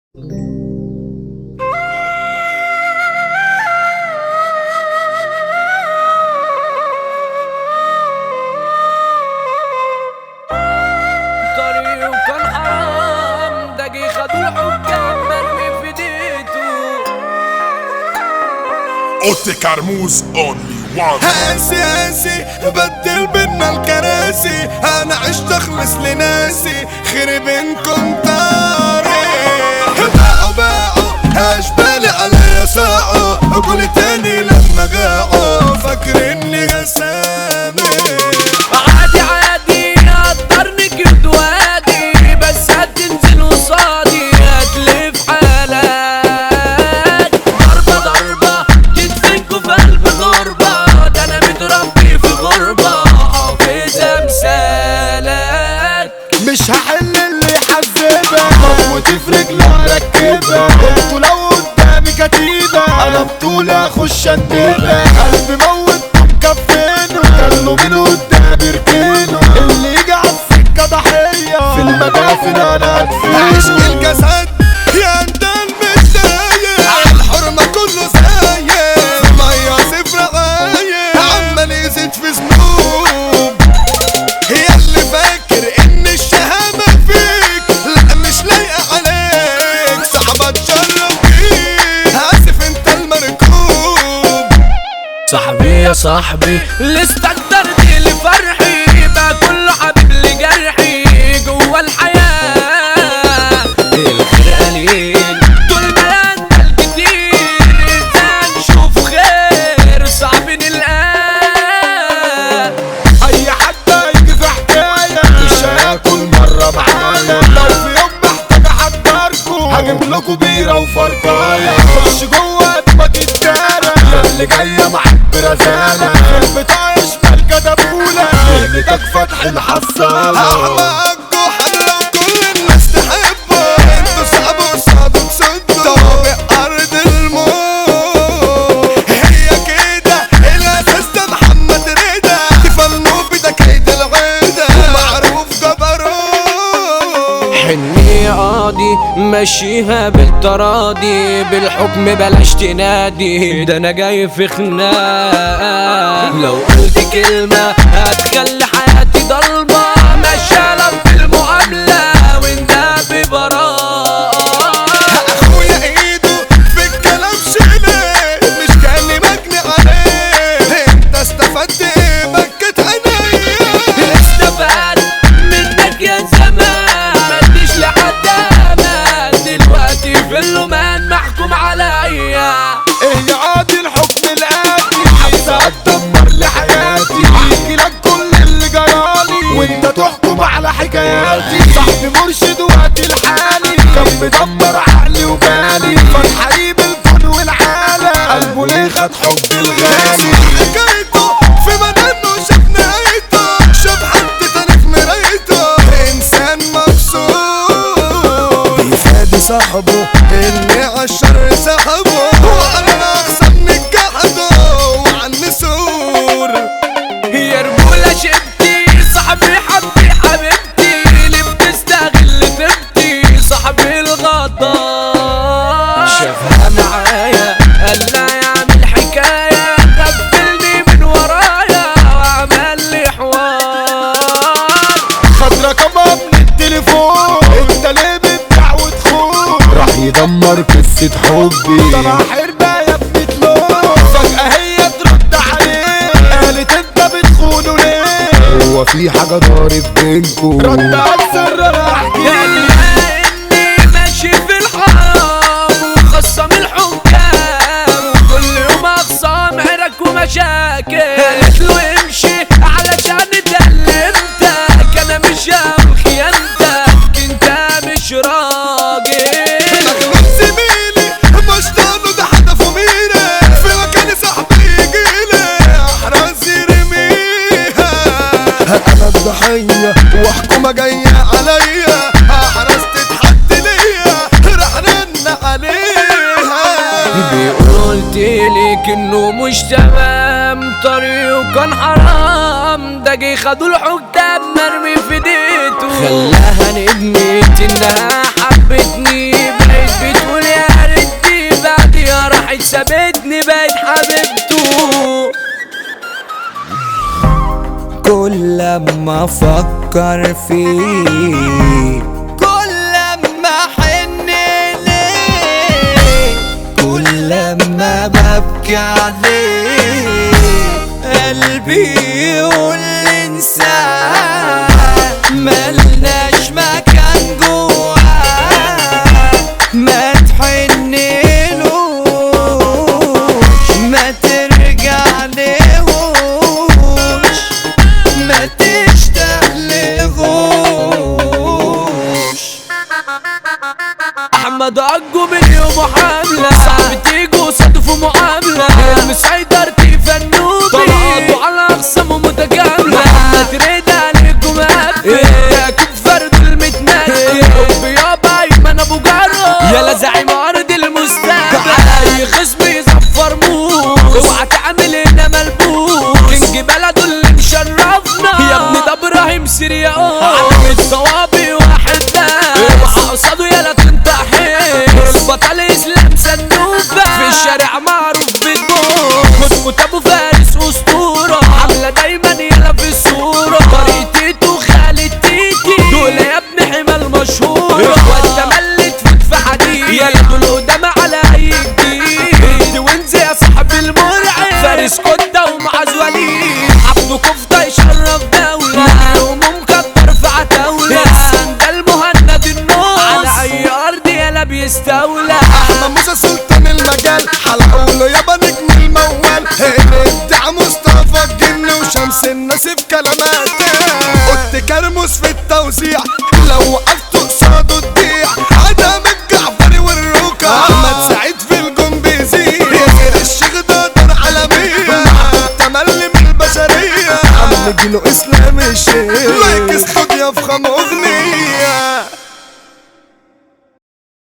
طريق وكان حرام دقي خدوا الحكام مرمي في ديته اوتي كرموز اونلي وان هاسي هاسي بدل بينا الكراسي انا عشت اخلص لناسي خرب انكم طاري باعوا باعوا هاشبالي عليا ساعة اقول تاني لما قاعوا فاكرني غساني عادي عادي قدرني كنت وادي بس هتنزل قصادي هتلف حالك ضربة ضربة تدفنكوا في قلب غربة ده انا متربي في غربة حافظ امثالك مش هحل اللي حذبك موتي في رجلي اركبها انتوا لو قدامي كتيبة انا بطولي اخش اندبها قلبي موت مكفينه كانوا من قدامي ركينه اللي يجي على السكة ضحية في المدافن انا ادفن عشق الجسد يا انت المتضايق الحرمة كله سايق في مية صفر غايب عمال يزيد في ذنوب هي اللي فاكر ان الشهامة فيك لا مش لايقة عليك صعبة تجرب فيك اسف انت المركوب صاحبي يا صاحبي اللي استقدرت لفرحي بقى كله حبيب لجرحي جوا الحياة الخير قليل طول ما ينزل كتير ازاي نشوف خير صعب نلقاه اي حد هيجي في حكاية مش هياكل مرة معايا لو في يوم محتاج احضركوا هجيب لكم بيرة وفرقاية خش جوه دماغ الدارة اللي جاية معاك برزالة بتاع شمال كدبولة كلمتك فتح الحصالة هحمقكوا حتى وكل الناس تحبه انتوا صعبوا قصادوا تصدوا طوابق ارض الموت هي كده الاساس ده محمد رضا تفنوا بده كيد العيدة ومعروف جبروت حني يا قاضي مشيها بالتراضي بالحكم بلاش تنادي ده انا جاي في خناقه لو قلت كلمه هتخلي حياتي ضلمه مشالة في المعامله وانت ببراءه اخويا ايده في الكلام شيله مش كان مجني عليه انت استفدت ايه بكت عينيا استفاد منك يا زمان مديش لحد امان دلوقتي في اللومان محكوم عليا ايه يا عادي الحكم الآتي حبسة هتدمر لحياتي احكي لك كل اللي جرالي وانت تحكم على حكاياتي صاحبي مرشد وقت الحالي كان مدمر عقلي وبالي فالحريم الكون والعالم قلبه ليه خد حب الغالي حكايته في منانه شاف نهايته شاف حد تاني في مرايته انسان مبسوط بيفادي صاحبه اللي عالشر سحبه وانا احسن من جحده وعن نسور يا رجولة شبتي صاحبي حبي حبيبتي اللي بتستغل تبتي صاحبي الغدار شافها معايا قال لا يعمل حكاية غفلني من ورايا وعمل لي حوار خد رقمها من التليفون انت ليه بتبيع وتخون راح يدمر قصة حبي طلع حربة يا ابني تلون فجأة هي ترد عليه قالت انت بتخونه ليه هو في حاجة دارت بينكم رد اتسرر احكي قال لها اني ماشي في الحرام وخصم الحكام وكل يوم اخصام عرك ومشاكل قالت له امشي علشان اتكلمتك انا مش هعمل خيانتك انت مش راجل مخلوق زميلي مش ضانه ده هدفه ميري في مكان صاحبي يجيلي احرز يرميها انا الضحية وحكومة جاية عليا احرز تتحط ليا راح رن عليها قلت لك انه مش تمام طريقه كان حرام ده جه خدوا الحكام مرمي في ديته خلاها ندمت انها حبتني بقيت لما افكر فيه كل لما احن ليه كل لما ببكي عليه قلبي يقول انسان ملناش مكان جواه ما تحنلوش ما ترجع لهوش ما تشتغلهوش احمد اجو من يوم حملة صاحبتي جو صدفوا معاملة المسيطر تفنوبي طلعتوا على اقسام متكاملة محمد رضا عليكم قبل اكيد فرد المتنكر حب يابا ايمن ابو جرو يلا زعيم ارض المستقبل اي خصم يزفر موس اوعى تعمل هنا ملبوس كينج بلده اللي مشرفنا يا ابني ده ابراهيم سيرياو علم الصوابي واحد ده اوعى قصاده يلا تنتحر البطل اسلام سنوبة في الشارع معروف بالبوس كنت ابو فارس اسطورة عاملة دايما يلا في الصورة طريق تيتو خالد تيتي دول يا ابن حمال مشهورة وانت ملت فوت في حديد يلا دول قدام على اي جديد وانزي يا صاحب المرعب فارس كدة ومعاذ وليد عبده كفتة يشرف دولة الهموم كتر في عتاولة السن ده المهند النص على اي ارض يلا بيستولى احمد موسى سلطان المجال حلقوله يابا نجم الموال ابدع مصطفى الجن وشمس الناس في كلماته قلت كرموس في التوزيع لو وقفت قصاده تضيع عدم الجعفري والركع احمد سعيد في الجون بيزيد غير الشيخ ده دار عالمية تملي من البشرية عم جيله اسلام الشيخ لايك استوديو في خم اغنية